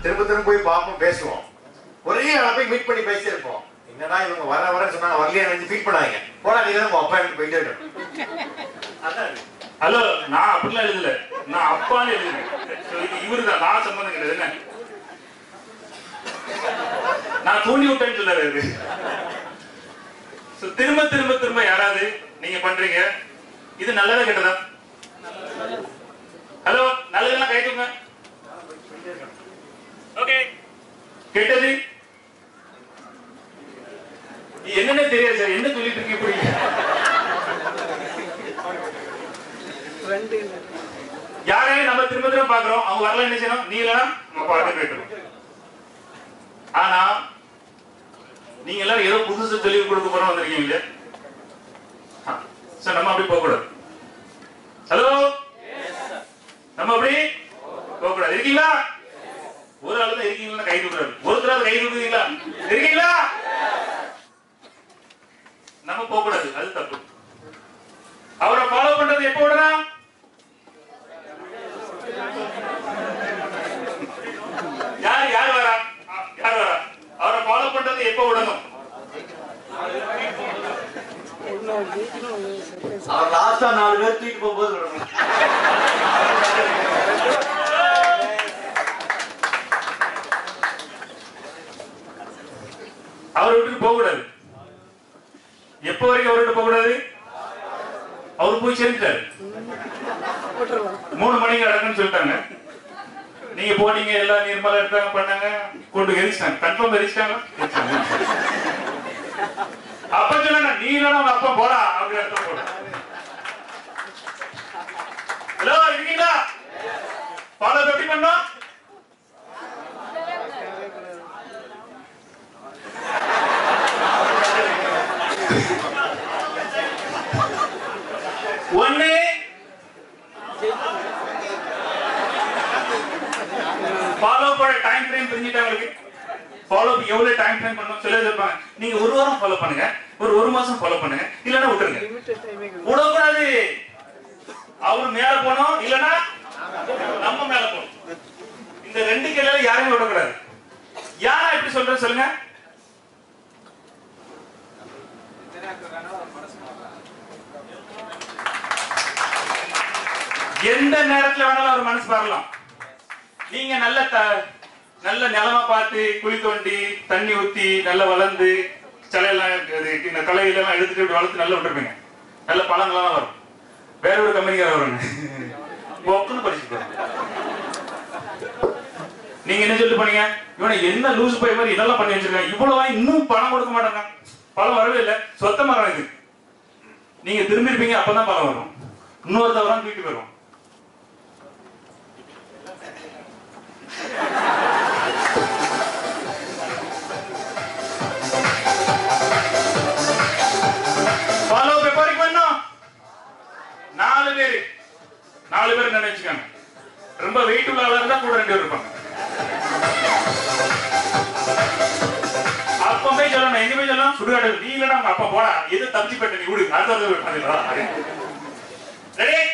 திரும்ப திரும்ப போய் பார்ப்போம் பேசுவோம் ஒரே ஆளை போய் மீட் பண்ணி பேசியிருப்போம் என்னடா இவங்க வர வரன்னு சொன்னாங்க வரலையா நினைச்சு ஃபீல் பண்ணாங்க போடா நீ தான் அப்பா எனக்கு போயிட்டே இருக்கணும் அதான் இது. ஹலோ நான் அப்படிலாம் எழுதல நான் அப்பான்னு எழுதுறேன் இவரு தான் நான் சம்பந்தம் கிடையாது என்ன நான் தூண்டி விட்டேன்னு சொல்லாரு அது So, திரும்ப திரும்ப திரும்ப யாராவது நீங்க பண்றீங்க இது நல்லதா கெட்டதா ஹலோ நல்லதெல்லாம் கை தூங்க ஓகே கெட்டது என்னன்னே தெரியாது சார் என்ன சொல்லிட்டு இருக்கீங்க இப்படி யாரையும் நம்ம திரும்ப திரும்ப பாக்குறோம் அவங்க வரல என்ன செய்யணும் நீ இல்லைன்னா நம்ம பாட்டு கேட்கணும் ஆனா நீங்க எல்லாரும் ஏதோ புதுசு சொல்லி கொடுக்க போறோம் வந்திருக்கீங்க சார் நம்ம அப்படி போக கூடாது ஹலோ நம்ம அப்படி போக கூடாது இருக்கீங்களா ஒரு ஆளு தான் இருக்கீங்களா கை தூக்குறாரு ஒருத்தராவது கை தூக்குறீங்களா இருக்கீங்களா நம்ம போக கூடாது அது தப்பு அவரை ஃபாலோ பண்றது எப்போ விடலாம் யார் யார் வரா ஆ, யார் வரா அவரை ஃபாலோ பண்றது எப்போ விடணும் அவர் லாஸ்டா நாலு பேர் தூக்கிட்டு போகும்போது விடணும் அவரை விட்டுட்டு போக கூடாது எப்போ வரைக்கும் அவரை விட்டு போக கூடாது அவர் போய் சேர்ந்துட்டாரு மூணு மணிக்கு நடக்குன்னு சொல்லிட்டாங்க நீங்க போனீங்க எல்லாம் நிர்மலா எடுத்தாங்க பண்ணாங்க கொண்டு எரிச்சிட்டாங்க கன்ஃபார்ம் எரிச்சிட்டாங்க எரிச்சிட்டாங்க. அப்ப சொன்னாங்க நீ இல்லைன்னா உங்க அப்பா போடா அப்படி அர்த்தம் போட ஹலோ இருக்கீங்களா ஃபாலோ எப்படி பண்ணோம் ஒண்ணு ஃபாலோ பண்ண டைம் ஃப்ரேம் தெரிஞ்சுட்டா உங்களுக்கு ஃபாலோ எவ்வளவு டைம் ஃப்ரேம் பண்ணணும் சிலர் இருப்பாங்க நீங்க ஒரு வாரம் ஃபாலோ பண்ணுங்க ஒரு ஒரு மாசம் ஃபாலோ பண்ணுங்க இல்லைன்னா விட்டுருங்க விடக்கூடாது அவர் மேல போனோம் இல்லைன்னா நம்ம மேல போகணும் இந்த ரெண்டு கிளையில யாரையும் விடக்கூடாது யாரா இப்படி சொல்றேன் சொல்லுங்க எந்த நேரத்துல வேணாலும் ஒரு மனசு வரலாம் நீங்க நல்ல த- நல்ல நிலமா பார்த்து குழி தோண்டி தண்ணி ஊத்தி நல்லா வளர்ந்து சிலையெல்லாம் இது, இந்த களையெல்லாம் எடுத்துட்டு இப்படி வளர்த்து நல்லா விட்டுருப்பீங்க நல்ல பழங்கள்லாம் வரும் வேற ஒரு கம்பெனிக்கார வருங்க ஒக்குன்னு படிச்சுட்டு நீங்க என்ன சொல்லிட்டு பண்ணீங்க இவனை என்ன லூஸ் போய் மாதிரி இதெல்லாம் பண்ணி வச்சிருக்காங்க இவ்வளவு வாங்கி இன்னும் பணம் கொடுக்க மாட்டாங்க பழம் வரவே இல்லை சொத்த மரம் இது நீங்க திரும்பி இருப்பீங்க அப்பதான் பழம் வரும் இன்னொரு தவறான வீட்டுக்கு வரும் ஃபாலோ பேப்பருக்கு பண்ணோம் நாலு பேர் நாலு பேர் நினைச்சுக்காங்க ரொம்ப வெயிட் உள்ள ஆளா இருந்தா கூட ரெண்டு பேர் இருப்பாங்க அப்ப போய் சொல்லணும் எங்க போய் சொல்லணும் சுடுகாடு நீ இல்லடா உங்க அப்பா போடா எது தப்பிச்சு போயிட்ட நீ விடு அடுத்த ரெடி